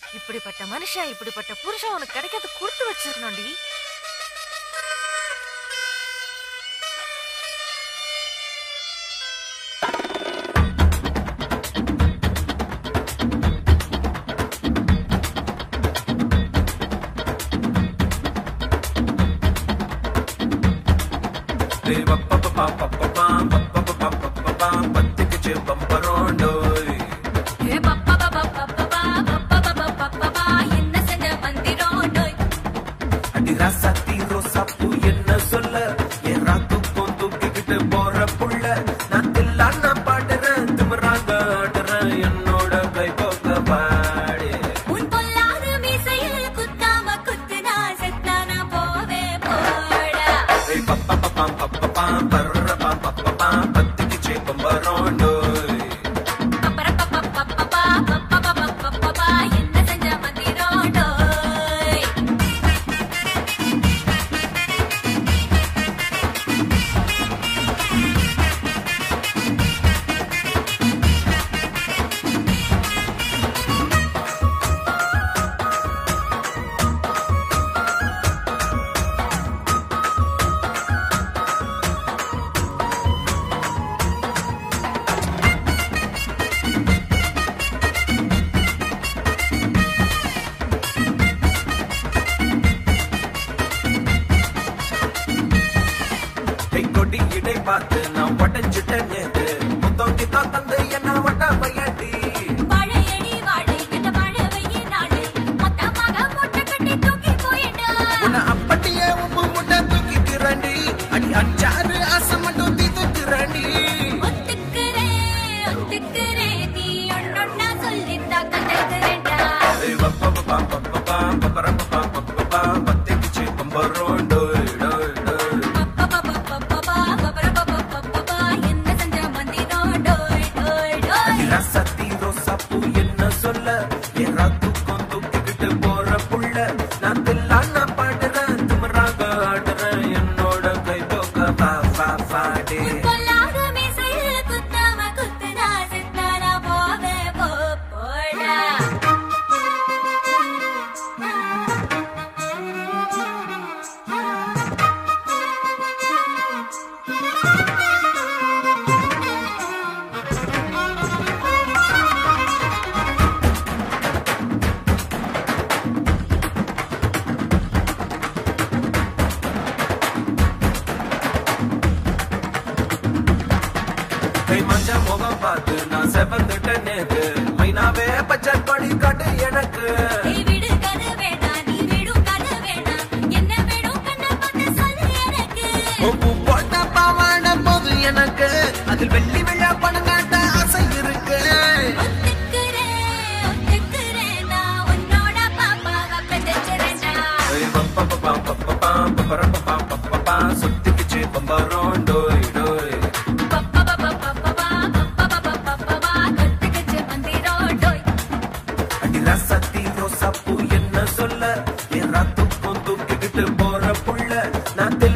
இப்படிப்பட்ட மனுஷன் இப்படிப்பட்ட புருஷன் உனக்கு கிடைக்காத கொடுத்து வச்சிருந்தோண்டி பத்திக்கு பம்பரோண்டோய் ஏ பப்பா பப்பா பப்பா பப்பா பப்பா பப்பா என்ன செஞ்ச மந்திரோண்டோய் அடி ராசாத்தி ரோசாப்பூ என்ன சொல்ல என் ராத்துக்கும் தூக்கிக்கிட்டு போற புள்ள நான் தில்லான பாடுறேன் திமிராங்க ஆடுறேன் என்னோட கை போக்க பாடு உன் பொல்லாத மீசையில் குத்தாம குத்துனா செத்தானா போவே போடா ஏய் பப்பா பப்பா பப்பா பர்ற பப்பா பப்பா பத்திக்கு பம்பரோண்டோய் பப்பர பப்பா பப்பா பப்பா பப்பா பப்பா என்ன செஞ்ச மந்திரோண்டோய் கை கொடி இடை பார்த்து நான் உடஞ்சிட்டேன் நேத்து முத்தம் கித்தா தந்து என்ன வட்ட பையட்டி பழையடி வாழை என்ன பழவையே நாடு மொத்தமாக மொட்டை கட்டி தூக்கி போயிட்டா உன்னை அப்படியே உப்பு முட்டை தூக்கிக்கிறண்டி அடி அச்சாறு ஆசை மட்டும் தீத்துக்கிறண்டி ஒத்துக்கிறேன் ஒத்துக்கிறேன் நீ ஒன்னொன்னா சொல்லித்தா கத்துக்கிறேன்டா பத்திக்கு பம்பரோண்டோய் டோய் டோய் பப்பா பப்பா பப்பா பப்பர பப்பா பப்பா என்ன செஞ்ச மந்திரோண்டோய் டோய் டோய் ரசத்தி ரோசாப்பூ என்ன சொல்ல என் ராத்துக்கும் தூக்கிக்கிட்டு போற புள்ள நான் தில்லான பாடுறேன் திமிராக ஆடுறேன் என்னோட கை தோக்க வா வா வாடே பொல்லாத மீசையில் குத்தாம குத்துனா செத்தானா போவே போ போடா கை மஞ்ச முகம் பார்த்து நான் செவந்துட்டேன் நேத்து மைனாவே பச்சை கொடி காட்டு எனக்கு நீ விடு கது வேண்டாம் நீ விடும் கது வேண்டாம் என்ன வேணும் கண்ண பார்த்து சொல்லு எனக்கு உப்பு போட்ட பாவாட போது எனக்கு அதில் வெள்ளி விழா பணம் காட்ட ஆசை இருக்கு ஒத்துக்கிறேன் ஒத்துக்கிறேன் நான் உன்னோட பாப்பாவை பெற்றேன்டா சுத்திக்கிச்சு பம்பரோண்டோய் டோய் பப்பா பப்பா பப்பா பப்பா பப்பா பப்பா கத்துக்கிச்சு மந்திரோண்டோய் அடி ரசத்தி ரோசாப்பூ என்ன சொல்ல என் ராத்துக்கும் தூக்கிக்கிட்டு போற புள்ள நான்